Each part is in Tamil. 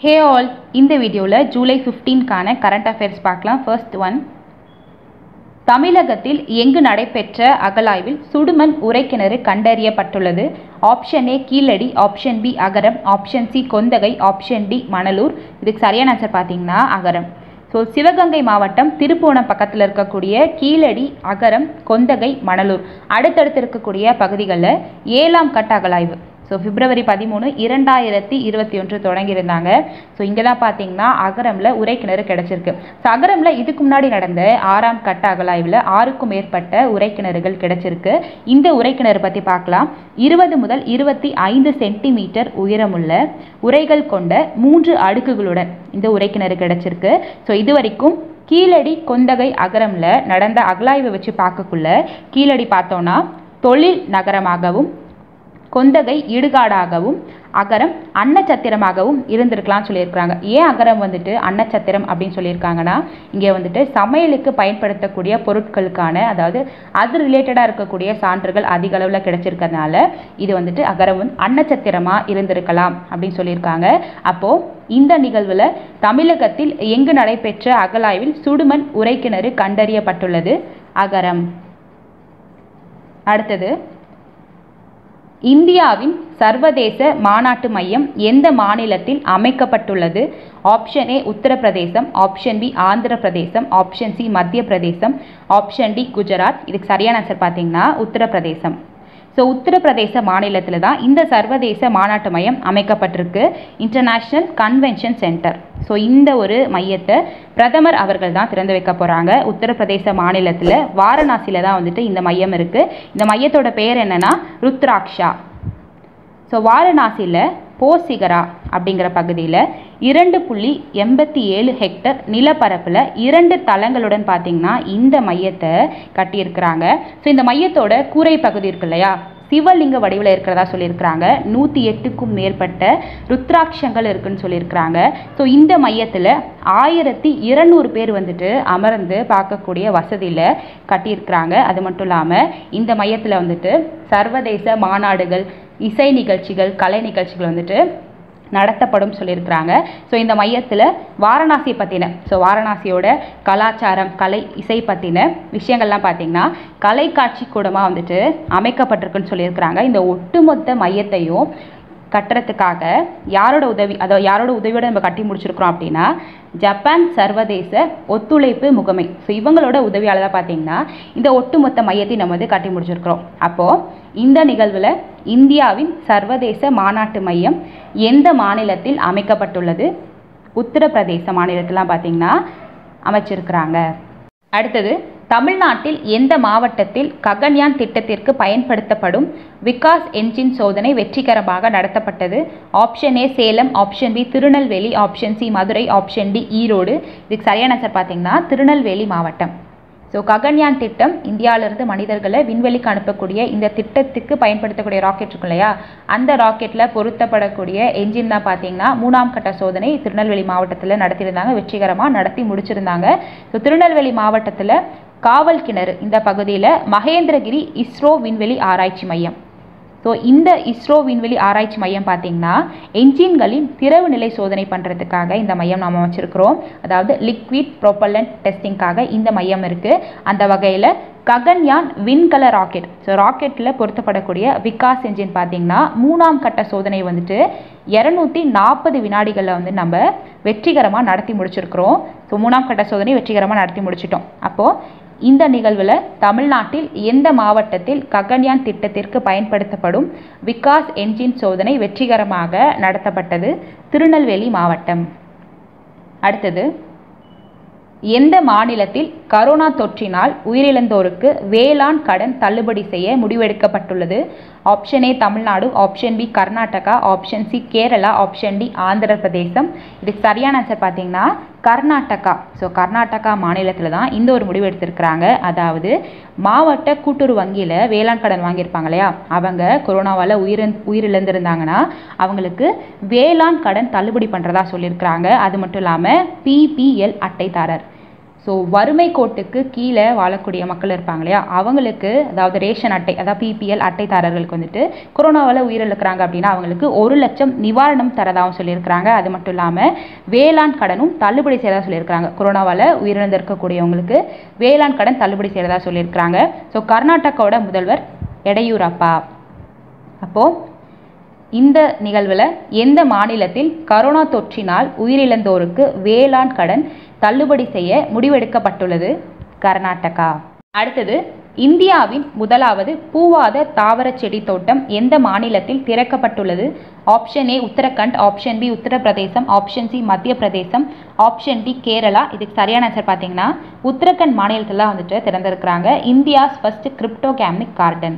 ஹே ஆல் இந்த வீடியோவில் ஜூலை ஃபிஃப்டீன்கான கரண்ட் அஃபேர்ஸ் பார்க்கலாம் ஃபர்ஸ்ட் ஒன் தமிழகத்தில் எங்கு நடைபெற்ற அகலாய்வில் சுடுமண் உரைக்கிணறு கண்டறியப்பட்டுள்ளது option A Keezhadi option B Agaram option C Konthagai option D Manalur இதுக்கு சரியான ஆன்சர் பார்த்தீங்கன்னா அகரம் ஸோ சிவகங்கை மாவட்டம் திருப்புவனம் பக்கத்தில் இருக்கக்கூடிய கீழடி அகரம் கொந்தகை மணலூர் அடுத்தடுத்து இருக்கக்கூடிய பகுதிகளில் ஏழாம் கட்ட அகலாய்வு ஸோ பிப்ரவரி பதிமூணு இரண்டாயிரத்தி இருபத்தி ஒன்று தொடங்கியிருந்தாங்க ஸோ இங்கே தான் பார்த்தீங்கன்னா அகரமில் உரைக்கிணறு கிடச்சிருக்கு ஸோ அகரமில் இதுக்கு முன்னாடி நடந்த ஆறாம் கட்ட அகலாய்வில் ஆறுக்கும் மேற்பட்ட உரைக்கிணறுகள் கிடச்சிருக்கு இந்த உரைக்கிணறு பற்றி பார்க்கலாம் இருபது முதல் இருபத்தி ஐந்து சென்டிமீட்டர் உயரமுள்ள உரைகள் கொண்ட மூன்று அடுக்குகளுடன் இந்த உரைக்கிணறு கிடச்சிருக்கு ஸோ இது வரைக்கும் கீழடி கொந்தகை அகரமில் நடந்த அகலாய்வை வச்சு பார்க்கக்குள்ள கீழடி பார்த்தோன்னா தொழில் நகரமாகவும் கொந்தகை இடுகாடாகவும் அகரம் அன்னச்சத்திரமாகவும் இருந்திருக்கலாம்னு சொல்லியிருக்காங்க ஏன் அகரம் வந்துட்டு அன்னச்சத்திரம் அப்படின்னு சொல்லியிருக்காங்கன்னா இங்கே வந்துட்டு சமையலுக்கு பயன்படுத்தக்கூடிய பொருட்களுக்கான அதாவது அது ரிலேட்டடாக இருக்கக்கூடிய சான்றுகள் அதிக அளவில் கிடைச்சிருக்கிறதுனால இது வந்துட்டு அகரம் வந்து அன்னச்சத்திரமாக இருந்திருக்கலாம் அப்படின்னு சொல்லியிருக்காங்க அப்போது இந்த நிகழ்வில் தமிழகத்தில் எங்கு நடைபெற்ற அகலாய்வில் சுடுமண் உரைக்கிணறு கண்டறியப்பட்டுள்ளது அகரம் அடுத்தது இந்தியாவின் சர்வதேச மாநாட்டு மையம் எந்த மாநிலத்தில் அமைக்கப்பட்டுள்ளது option A Uttar Pradesh option B Andhra Pradesh option C Madhya Pradesh option D Gujarat இதுக்கு சரியான ஆன்சர் பார்த்தீங்கன்னா உத்தரப்பிரதேசம் ஸோ உத்தரப்பிரதேச மாநிலத்தில் தான் இந்த சர்வதேச மாநாட்டு மையம் அமைக்கப்பட்டிருக்கு இன்டர்நேஷ்னல் கன்வென்ஷன் சென்டர் ஸோ இந்த ஒரு மையத்தை பிரதமர் அவர்கள் தான் திறந்து வைக்க போகிறாங்க உத்தரப்பிரதேச மாநிலத்தில் வாரணாசியில் தான் வந்துட்டு இந்த மையம் இருக்குது இந்த மையத்தோட பெயர் என்னென்னா ருத்ராக்ஷா ஸோ வாரணாசியில் போசிகரா அப்படிங்கிற பகுதியில் இரண்டு புள்ளி எண்பத்தி ஏழு ஹெக்டர் நிலப்பரப்பில் இரண்டு தளங்களுடன் பார்த்தீங்கன்னா இந்த மையத்தை கட்டியிருக்கிறாங்க ஸோ இந்த மையத்தோட கூரை பகுதி இருக்கு இல்லையா சிவலிங்க வடிவில் இருக்கிறதா சொல்லியிருக்கிறாங்க நூற்றி எட்டுக்கும் மேற்பட்ட ருத்ராட்சங்கள் இருக்குன்னு சொல்லியிருக்கிறாங்க ஸோ இந்த மையத்தில் ஆயிரத்தி இருநூறு பேர் வந்துட்டு அமர்ந்து பார்க்கக்கூடிய வசதியில் கட்டியிருக்கிறாங்க அது மட்டும் இல்லாமல் இந்த மையத்தில் வந்துட்டு சர்வதேச மாநாடுகள் இசை நிகழ்ச்சிகள் கலை நிகழ்ச்சிகள் வந்துட்டு நடத்தப்படும் சொல்லியிருக்கிறாங்க ஸோ இந்த மையத்தில் வாரணாசி பற்றின ஸோ வாரணாசியோட கலாச்சாரம் கலை இசை பற்றின விஷயங்கள்லாம் பார்த்திங்கன்னா கலை காட்சி கூடமாக வந்துட்டு அமைக்கப்பட்டிருக்குன்னு சொல்லியிருக்கிறாங்க இந்த ஒட்டுமொத்த மையத்தையும் கட்டுறதுக்காக யாரோட உதவி அதாவது யாரோட உதவியோட நம்ம கட்டி முடிச்சிருக்கிறோம் அப்படின்னா ஜப்பான் சர்வதேச ஒத்துழைப்பு முகமை ஸோ இவங்களோட உதவியால் தான் பார்த்தீங்கன்னா இந்த ஒட்டுமொத்த மையத்தை நம்ம வந்து கட்டி முடிச்சிருக்கிறோம் அப்போது இந்த நிகழ்வில் இந்தியாவின் சர்வதேச மாநாட்டு மையம் எந்த மாநிலத்தில் அமைக்கப்பட்டுள்ளது உத்தரப்பிரதேச மாநிலத்திலாம் பார்த்தீங்கன்னா அமைச்சிருக்கிறாங்க அடுத்தது தமிழ்நாட்டில் எந்த மாவட்டத்தில் ககன்யான் திட்டத்திற்கு பயன்படுத்தப்படும் விகாஸ் என்ஜின் சோதனை வெற்றிகரமாக நடத்தப்பட்டது option A Salem option B Tirunelveli option C Madurai option D Erode இதுக்கு சரியான ஆன்சர் பார்த்தீங்கன்னா திருநெல்வேலி மாவட்டம் ஸோ ககன்யான் திட்டம் இந்தியாவிலிருந்து மனிதர்களை விண்வெளிக்கு அனுப்பக்கூடிய இந்த திட்டத்துக்கு பயன்படுத்தக்கூடிய ராக்கெட் இருக்கும் இல்லையா அந்த ராக்கெட்டில் பொருத்தப்படக்கூடிய என்ஜின் தான் பார்த்தீங்கன்னா மூணாம் கட்ட சோதனை திருநெல்வேலி மாவட்டத்தில் நடத்தியிருந்தாங்க வெற்றிகரமாக நடத்தி முடிச்சிருந்தாங்க ஸோ திருநெல்வேலி மாவட்டத்தில் காவல் கிணறு இந்த பகுதியில் மகேந்திரகிரி இஸ்ரோ விண்வெளி ஆராய்ச்சி மையம் ஸோ இந்த இஸ்ரோ விண்வெளி ஆராய்ச்சி மையம் பார்த்தீங்கன்னா என்ஜின்களின் திறவு நிலை சோதனை பண்ணுறதுக்காக இந்த மையம் நாம் வச்சுருக்கிறோம் அதாவது லிக்விட் ப்ரொப்பல்லண்ட் டெஸ்டிங்காக இந்த மையம் இருக்குது அந்த வகையில் ககன்யான் விண்கல ராக்கெட் ஸோ ராக்கெட்டில் பொருத்தப்படக்கூடிய விகாஸ் என்ஜின் பார்த்தீங்கன்னா மூணாம் கட்ட சோதனை வந்துட்டு இரநூத்தி நாற்பது வினாடிகளில் வந்து நம்ம வெற்றிகரமாக நடத்தி முடிச்சிருக்கிறோம் ஸோ மூணாம் கட்ட சோதனை வெற்றிகரமாக நடத்தி முடிச்சிட்டோம் அப்போது இந்த நிகழ்வில் தமிழ்நாட்டில் எந்த மாவட்டத்தில் ககன்யான் திட்டத்திற்கு பயன்படுத்தப்படும் விகாஸ் என்ஜின் சோதனை வெற்றிகரமாக நடத்தப்பட்டது திருநெல்வேலி மாவட்டம் அடுத்தது எந்த மாநிலத்தில் கரோனா தொற்றினால் உயிரிழந்தோருக்கு வேளாண் கடன் தள்ளுபடி செய்ய முடிவெடுக்கப்பட்டுள்ளது option A Tamil Nadu option B Karnataka option C Kerala option D Andhra Pradesh இதுக்கு சரியான ஆன்சர் பார்த்தீங்கன்னா கர்நாடகா ஸோ கர்நாடகா மாநிலத்தில் தான் இந்த ஒரு முடிவு எடுத்திருக்கிறாங்க அதாவது மாவட்ட கூட்டுறவு வங்கியில் வேளாண் கடன் வாங்கியிருப்பாங்க இல்லையா அவங்க கொரோனாவால் உயிர் உயிரிழந்திருந்தாங்கன்னா அவங்களுக்கு வேளாண் கடன் தள்ளுபடி பண்ணுறதா சொல்லியிருக்கிறாங்க அது மட்டும் இல்லாமல் பிபிஎல் அட்டைதாரர் ஸோ வறுமை கோட்டுக்கு கீழே வாழக்கூடிய மக்கள் இருப்பாங்க இல்லையா அவங்களுக்கு அதாவது ரேஷன் அட்டை அதாவது பிபிஎல் அட்டைதாரர்களுக்கு வந்துட்டு கொரோனாவால் உயிரிழக்கிறாங்க அப்படின்னா அவங்களுக்கு ஒரு லட்சம் நிவாரணம் தரதாகவும் சொல்லியிருக்கிறாங்க அது மட்டும் இல்லாமல் வேளாண் கடனும் தள்ளுபடி செய்யறதா சொல்லியிருக்கிறாங்க கொரோனாவால் உயிரிழந்திருக்கக்கூடியவங்களுக்கு வேளாண் கடன் தள்ளுபடி செய்யறதா சொல்லியிருக்கிறாங்க ஸோ கர்நாடகாவோட முதல்வர் எடையூரப்பா அப்போது இந்த நிகழ்வில் எந்த மாநிலத்தில் கரோனா தொற்றினால் உயிரிழந்தோருக்கு வேளாண் கடன் தள்ளுபடி செய்ய முடிவெடுக்கப்பட்டுள்ளது கர்நாடகா அடுத்தது இந்தியாவின் முதலாவது பூவாத தாவர செடி தோட்டம் எந்த மாநிலத்தில் திறக்கப்பட்டுள்ளது option A Uttarakhand option B Uttar Pradesh option C Madhya Pradesh option D Kerala இதுக்கு சரியான ஆன்சர் பார்த்தீங்கன்னா உத்தரகண்ட் மாநிலத்தில் வந்துட்டு திறந்திருக்கிறாங்க India's first cryptogamic garden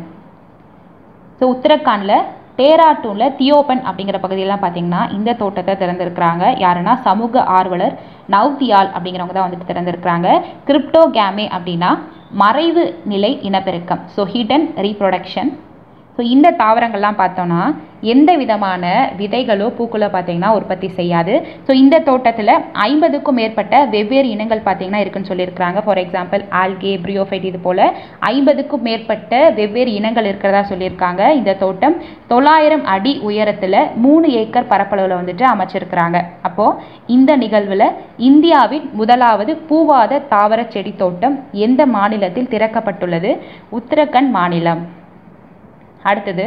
so உத்தரகாண்டில் டேராட்டூனில் தியோபன் அப்படிங்கிற பகுதியெல்லாம் பார்த்தீங்கன்னா இந்த தோட்டத்தை திறந்திருக்கிறாங்க யாருன்னா சமூக ஆர்வலர் நவ்தியால் அப்படிங்கிறவங்க தான் வந்துட்டு திறந்திருக்கிறாங்க கிரிப்டோகேமே அப்படின்னா மறைவு நிலை இனப்பெருக்கம் ஸோ ஹிடன் ரீப்ரொடக்ஷன் ஸோ இந்த தாவரங்கள்லாம் பார்த்தோன்னா எந்த விதமான விதைகளோ பூக்களோ பார்த்தீங்கன்னா உற்பத்தி செய்யாது ஸோ இந்த தோட்டத்தில் ஐம்பதுக்கும் மேற்பட்ட வெவ்வேறு இனங்கள் பார்த்தீங்கன்னா இருக்குன்னு சொல்லியிருக்கிறாங்க ஃபார் எக்ஸாம்பிள் ஆல்கே பிரியோஃபைட் இது போல் ஐம்பதுக்கும் மேற்பட்ட வெவ்வேறு இனங்கள் இருக்கிறதா சொல்லியிருக்காங்க இந்த தோட்டம் தொள்ளாயிரம் அடி உயரத்தில் மூணு ஏக்கர் பரப்பளவில் வந்துட்டு அமைச்சிருக்கிறாங்க அப்போது இந்த நிகழ்வில் இந்தியாவின் முதலாவது பூவாத தாவர செடி தோட்டம் எந்த மாநிலத்தில் திறக்கப்பட்டுள்ளது உத்தரகண்ட் மாநிலம் அடுத்தது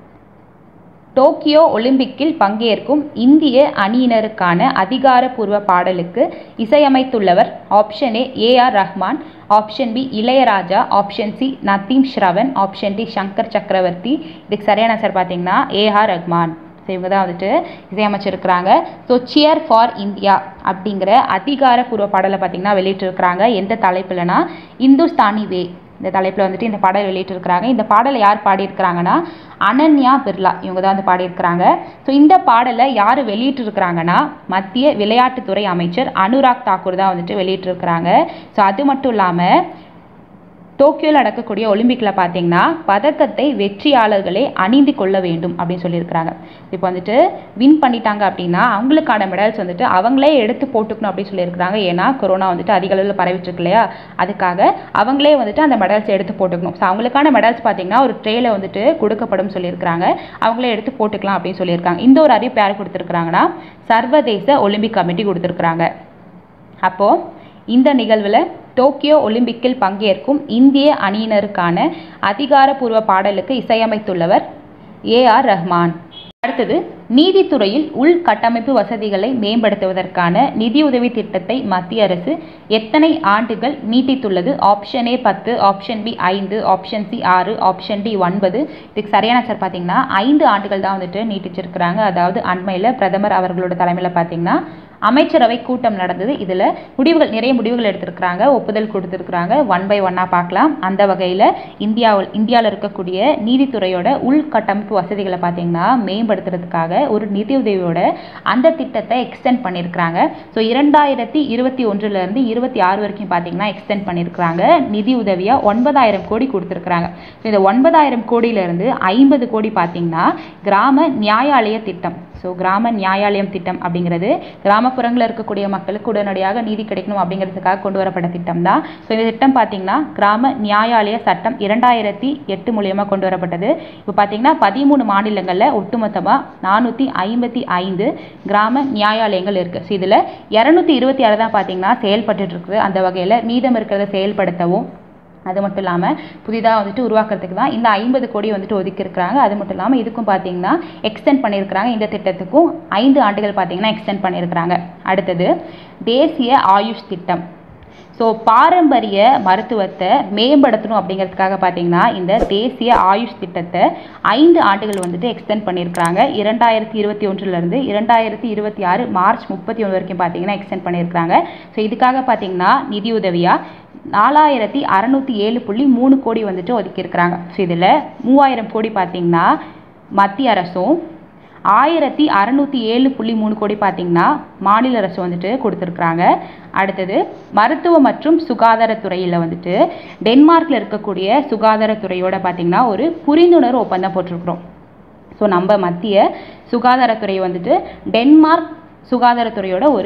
டோக்கியோ ஒலிம்பிக்கில் பங்கேற்கும் இந்திய அணியினருக்கான அதிகாரப்பூர்வ பாடலுக்கு இசையமைத்துள்ளவர் option A A R Rahman option B Ilaiyaraaja option C Nadeem Shravan option D Shankar Chakravarthy இதுக்கு சரியான ஆன்சர் பார்த்தீங்கன்னா ஏஆர் ரஹ்மான் ஸோ இவங்க தான் வந்துட்டு இசையமைச்சிருக்கிறாங்க ஸோ சியர் ஃபார் இந்தியா அப்படிங்கிற அதிகாரப்பூர்வ பாடலை பார்த்தீங்கன்னா வெளியிட்டிருக்கிறாங்க எந்த தலைப்புலனா இந்துஸ்தானி வே இந்த தலைப்பில் வந்துட்டு இந்த பாடல் வெளியிட்டிருக்கிறாங்க இந்த பாடலை யார் பாடியிருக்கிறாங்கன்னா அனன்யா பிர்லா இவங்க தான் வந்து பாடியிருக்கிறாங்க ஸோ இந்த பாடலை யார் வெளியிட்டிருக்கிறாங்கன்னா மத்திய விளையாட்டுத்துறை அமைச்சர் அனுராக் தாக்கூர் தான் வந்துட்டு வெளியிட்டிருக்கிறாங்க ஸோ அது மட்டும் இல்லாமல் டோக்கியோவில் நடக்கக்கூடிய ஒலிம்பிக்கில் பார்த்தீங்கன்னா பதக்கத்தை வெற்றியாளர்களே அணிந்து கொள்ள வேண்டும் அப்படின்னு சொல்லியிருக்கிறாங்க இப்போ வந்துட்டு வின் பண்ணிட்டாங்க அப்படின்னா அவங்களுக்கான மெடல்ஸ் வந்துட்டு அவங்களே எடுத்து போட்டுக்கணும் அப்படின்னு சொல்லியிருக்கிறாங்க ஏன்னா கொரோனா வந்துட்டு அதிக அளவில் பரவிட்டு இருக்கு இல்லையா அதுக்காக அவங்களே வந்துட்டு அந்த மெடல்ஸ் எடுத்து போட்டுக்கணும் ஸோ அவங்களுக்கான மெடல்ஸ் பார்த்தீங்கன்னா ஒரு ட்ரேல வந்துட்டு கொடுக்கப்படும் சொல்லியிருக்கிறாங்க அவங்களே எடுத்து போட்டுக்கலாம் அப்படின்னு சொல்லியிருக்காங்க இந்த ஒரு அறிவிப்பு யார் கொடுத்துருக்குறாங்கன்னா சர்வதேச ஒலிம்பிக் கமிட்டி கொடுத்துருக்குறாங்க அப்போது இந்த நிகழ்வில் டோக்கியோ ஒலிம்பிக்கில் பங்கேற்கும் இந்திய அணியினருக்கான அதிகாரப்பூர்வ பாடலுக்கு இசையமைத்துள்ளவர் ஏ ஆர் ரஹ்மான் அடுத்தது நீதித்துறையில் உள்கட்டமைப்பு வசதிகளை மேம்படுத்துவதற்கான நிதியுதவி திட்டத்தை மத்திய அரசு எத்தனை ஆண்டுகள் நீட்டித்துள்ளது ஆப்ஷன் ஏ பத்து ஆப்ஷன் பி ஐந்து ஆப்ஷன் சி ஆறு ஆப்ஷன் டி ஒன்பது இதுக்கு சரியான ஆன்சர் பார்த்தீங்கன்னா ஐந்து ஆண்டுகள் தான் வந்துட்டு நீட்டிச்சிருக்கிறாங்க அதாவது அண்மையில் பிரதமர் அவர்களோட தலைமையில் பார்த்தீங்கன்னா அமைச்சரவை கூட்டம் நடந்தது இதில் முடிவுகள் நிறைய முடிவுகள் எடுத்திருக்கிறாங்க ஒப்புதல் கொடுத்துருக்குறாங்க ஒன் பை ஒன்னாக பார்க்கலாம் அந்த வகையில் இந்தியாவில் இந்தியாவில் இருக்கக்கூடிய நீதித்துறையோட உள்கட்டமைப்பு வசதிகளை பார்த்தீங்கன்னா மேம்படுத்துறதுக்காக ஒரு நிதியுதவியோட அந்த திட்டத்தை எக்ஸ்டெண்ட் பண்ணியிருக்கிறாங்க ஸோ இரண்டாயிரத்தி இருபத்தி ஒன்றுலேருந்து இருபத்தி ஆறு வரைக்கும் பார்த்தீங்கன்னா எக்ஸ்டெண்ட் பண்ணியிருக்கிறாங்க நிதி உதவியாக ஒன்பதாயிரம் கோடி கொடுத்துருக்குறாங்க ஸோ இந்த ஒன்பதாயிரம் கோடியிலேருந்து ஐம்பது கோடி பார்த்தீங்கன்னா கிராம நியாயாலய திட்டம் ஸோ கிராம நியாயாலயம் திட்டம் அப்படிங்கிறது கிராமப்புறங்களில் இருக்கக்கூடிய மக்களுக்கு உடனடியாக நீதி கிடைக்கணும் அப்படிங்கிறதுக்காக கொண்டு வரப்பட்ட திட்டம் தான் ஸோ இந்த திட்டம் பார்த்தீங்கன்னா கிராம நியாயாலய சட்டம் இரண்டாயிரத்தி எட்டு மூலியமாக கொண்டு வரப்பட்டது இப்போ பார்த்தீங்கன்னா பதிமூணு மாநிலங்களில் ஒட்டுமொத்தமாக நானூற்றி ஐம்பத்தி ஐந்து கிராம நியாயாலயங்கள் இருக்குது ஸோ இதில் இரநூத்தி இருபத்தி ஆறு தான் பார்த்தீங்கன்னா செயல்பட்டுட்டு இருக்குது அந்த வகையில் மீதம் இருக்கிறத செயல்படுத்தவும் அது மட்டும் இல்லாமல் புதிதாக வந்துட்டு உருவாக்குறதுக்கு தான் இந்த ஐம்பது கோடி வந்துட்டு ஒதுக்கியிருக்கிறாங்க அது மட்டும் இல்லாமல் இதுக்கும் பார்த்தீங்கன்னா எக்ஸ்டெண்ட் பண்ணியிருக்கிறாங்க இந்த திட்டத்துக்கும் ஐந்து ஆண்டுகள் பார்த்தீங்கன்னா எக்ஸ்டெண்ட் பண்ணியிருக்கிறாங்க அடுத்தது தேசிய ஆயுஷ் திட்டம் ஸோ பாரம்பரிய மருத்துவத்தை மேம்படுத்தணும் அப்படிங்கிறதுக்காக பார்த்தீங்கன்னா இந்த தேசிய ஆயுஷ் திட்டத்தை ஐந்து ஆண்டுகள் வந்துட்டு எக்ஸ்டெண்ட் பண்ணியிருக்கிறாங்க இரண்டாயிரத்தி இருபத்தி ஒன்றுலேருந்து இரண்டாயிரத்தி இருபத்தி ஆறு மார்ச் முப்பத்தி ஒன்று வரைக்கும் பார்த்தீங்கன்னா எக்ஸ்டெண்ட் பண்ணியிருக்கிறாங்க ஸோ இதுக்காக பார்த்தீங்கன்னா நிதியுதவியாக நாலாயிரத்தி அறநூற்றி ஏழு புள்ளி மூணு கோடி வந்துட்டு ஒதுக்கியிருக்கிறாங்க ஸோ இதில் மூவாயிரம் கோடி பார்த்தீங்கன்னா மத்திய அரசும் ஆயிரத்தி அறநூற்றி ஏழு புள்ளி மூணு கோடி பார்த்தீங்கன்னா மாநில அரசு வந்துட்டு கொடுத்துருக்குறாங்க அடுத்தது மருத்துவ மற்றும் சுகாதாரத்துறையில் வந்துட்டு டென்மார்க்கில் இருக்கக்கூடிய சுகாதாரத்துறையோட பார்த்தீங்கன்னா ஒரு புரிந்துணர்வு ஒப்பந்தம் போட்டிருக்கிறோம் ஸோ நம்ம மத்திய சுகாதாரத்துறை வந்துட்டு டென்மார்க் சுகாதாரத்துறையோட ஒரு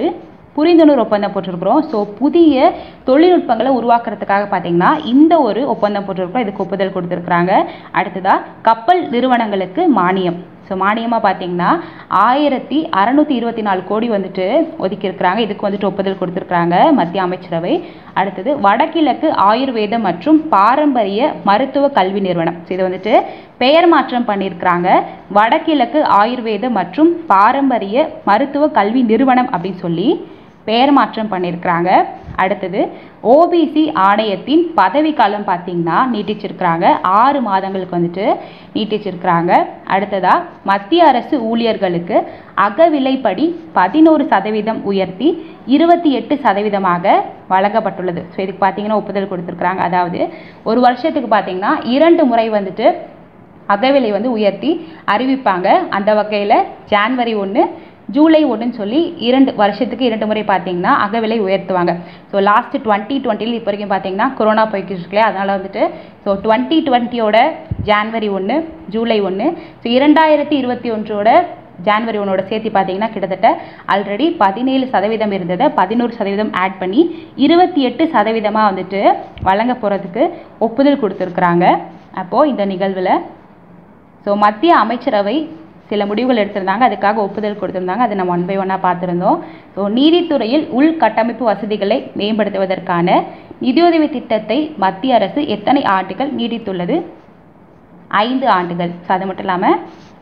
புரிந்துணர்வு ஒப்பந்தம் போட்டிருக்கிறோம் ஸோ புதிய தொழில்நுட்பங்களை உருவாக்குறதுக்காக பார்த்தீங்கன்னா இந்த ஒரு ஒப்பந்தம் போட்டிருக்கிறோம் இதுக்கு ஒப்புதல் கொடுத்துருக்குறாங்க அடுத்ததாக கப்பல் நிறுவனங்களுக்கு மானியம் ஸோ மானியமாக பார்த்தீங்கன்னா ஆயிரத்தி அறநூற்றி இருபத்தி நாலு கோடி வந்துட்டு ஒதுக்கியிருக்கிறாங்க இதுக்கு வந்துட்டு ஒப்புதல் கொடுத்துருக்குறாங்க மத்திய அமைச்சரவை அடுத்தது வடகிழக்கு ஆயுர்வேத மற்றும் பாரம்பரிய மருத்துவ கல்வி நிறுவனம் ஸோ இதை வந்துட்டு பெயர் மாற்றம் பண்ணியிருக்கிறாங்க வடகிழக்கு ஆயுர்வேத மற்றும் பாரம்பரிய மருத்துவ கல்வி நிறுவனம் அப்படின்னு சொல்லி பெயர் மாற்றம் பண்ணியிருக்கிறாங்க அடுத்தது ஓபிசி ஆணையத்தின் பதவிக்காலம் பார்த்தீங்கன்னா நீட்டிச்சிருக்கிறாங்க ஆறு மாதங்களுக்கு வந்துட்டு நீட்டிச்சிருக்கிறாங்க அடுத்ததாக மத்திய அரசு ஊழியர்களுக்கு அகவிலைப்படி பதினோரு சதவீதம் உயர்த்தி இருபத்தி எட்டு சதவீதமாக வழங்கப்பட்டுள்ளது ஸோ இதுக்கு பார்த்தீங்கன்னா ஒப்புதல் கொடுத்துருக்குறாங்க அதாவது ஒரு வருஷத்துக்கு பார்த்தீங்கன்னா இரண்டு முறை வந்துட்டு அகவிலை வந்து உயர்த்தி அறிவிப்பாங்க அந்த வகையில் ஜான்வரி ஒன்று ஜூலை ஒன்றுன்னு சொல்லி இரண்டு வருஷத்துக்கு இரண்டு முறை பார்த்தீங்கன்னா அகவிலை உயர்த்துவாங்க ஸோ லாஸ்ட் டுவெண்ட்டி டுவெண்ட்டியில் இப்போ வரைக்கும் பார்த்தீங்கன்னா கொரோனா போய்க்கிட்டு இருக்குல்லையா அதனால் வந்துட்டு ஸோ டுவெண்ட்டி டுவெண்ட்டியோட ஜான்வரி ஒன்று ஜூலை ஒன்று ஸோ இரண்டாயிரத்தி இருபத்தி ஒன்றோட ஜான்வரி ஒன்னோட சேர்த்து பார்த்தீங்கன்னா கிட்டத்தட்ட ஆல்ரெடி பதினேழு சதவீதம் இருந்ததை பதினோரு சதவீதம் ஆட் பண்ணி இருபத்தி எட்டு சதவீதமாக வந்துட்டு வழங்க போகிறதுக்கு ஒப்புதல் கொடுத்துருக்குறாங்க அப்போது இந்த நிகழ்வில் ஸோ மத்திய அமைச்சரவை சில முடிவுகள் எடுத்திருந்தாங்க அதுக்காக ஒப்புதல் கொடுத்திருந்தாங்க அதை நம்ம ஒன் பை ஒன்னாக பார்த்துருந்தோம் ஸோ நீதித்துறையில் உள்கட்டமைப்பு வசதிகளை மேம்படுத்துவதற்கான நிதியுதவி திட்டத்தை மத்திய அரசு எத்தனை ஆண்டுகள் நீடித்துள்ளது ஐந்து ஆண்டுகள் ஸோ அது மட்டும் இல்லாமல்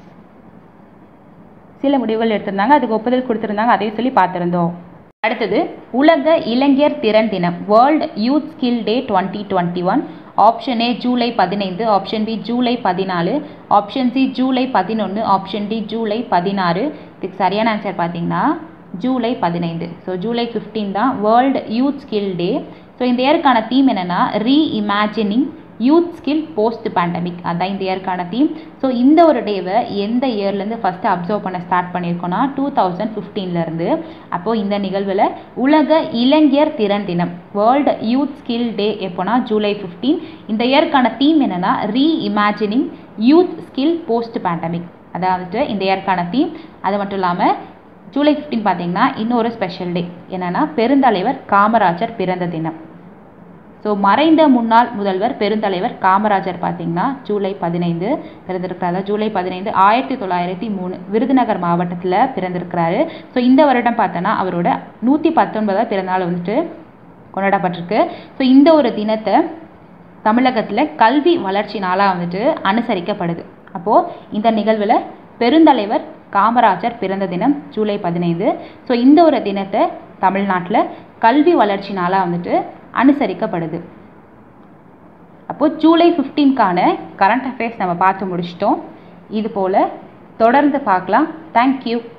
சில முடிவுகள் எடுத்திருந்தாங்க அதுக்கு ஒப்புதல் கொடுத்திருந்தாங்க அதையும் சொல்லி பார்த்துருந்தோம் அடுத்தது உலக இளைஞர் திறன் தினம் world youth skill day twenty twenty one option A ஜூலை பதினைந்து ஆப்ஷன் பி ஜூலை பதினாலு ஆப்ஷன் சி ஜூலை பதினொன்று ஆப்ஷன் டி ஜூலை பதினாறு இதுக்கு சரியான ஆன்சர் பார்த்தீங்கன்னா ஜூலை பதினைந்து ஸோ ஜூலை ஃபிஃப்டீன் தான் world youth skill day so இந்த இயருக்கான தீம் என்னென்னா reimagining youth skill post pandemic அதான் இந்த இயருக்கான தீம் ஸோ இந்த ஒரு டேவை எந்த இயர்லேருந்து ஃபஸ்ட்டு அப்சர்வ் பண்ண ஸ்டார்ட் பண்ணியிருக்கோன்னா டூ தௌசண்ட் ஃபிஃப்டீன்லேருந்து அப்போது இந்த நிகழ்வில் உலக இளைஞர் திறன் தினம் வேர்ல்டு யூத் ஸ்கில் டே எப்போனா ஜூலை ஃபிஃப்டீன் இந்த இயருக்கான தீம் என்னென்னா reimagining youth skill post pandemic அதாவது இந்த இயருக்கான தீம் அது மட்டும் இல்லாமல் ஜூலை ஃபிஃப்டீன் பார்த்தீங்கன்னா இன்னொரு ஸ்பெஷல் டே என்னென்னா பெருந்தலைவர் காமராஜர் பிறந்த தினம் ஸோ மறைந்த முன்னாள் முதல்வர் பெருந்தலைவர் காமராஜர் பார்த்தீங்கன்னா ஜூலை பதினைந்து பிறந்திருக்கிறாரு ஜூலை பதினைந்து ஆயிரத்தி தொள்ளாயிரத்தி மூணு விருதுநகர் மாவட்டத்தில் பிறந்திருக்கிறாரு ஸோ இந்த வருடம் பார்த்தோன்னா அவரோட நூற்றி பத்தொன்பதாவது பிறந்தநாள் வந்துட்டு கொண்டாடப்பட்டிருக்கு ஸோ இந்த ஒரு தினத்தை தமிழகத்தில் கல்வி வளர்ச்சி நாளாக வந்துட்டு அனுசரிக்கப்படுது அப்போது இந்த நிகழ்வில் பெருந்தலைவர் காமராஜர் பிறந்த தினம் ஜூலை பதினைந்து ஸோ இந்த ஒரு தினத்தை தமிழ்நாட்டில் கல்வி வளர்ச்சி நாளாக வந்துட்டு அனுசரிக்கப்படுது அப்போது ஜூலை ஃபிஃப்டீன்கான கரண்ட் அஃபேர்ஸ் நம்ம பார்த்து முடிச்சிட்டோம் இது போல் தொடர்ந்து பார்க்கலாம் தேங்க்யூ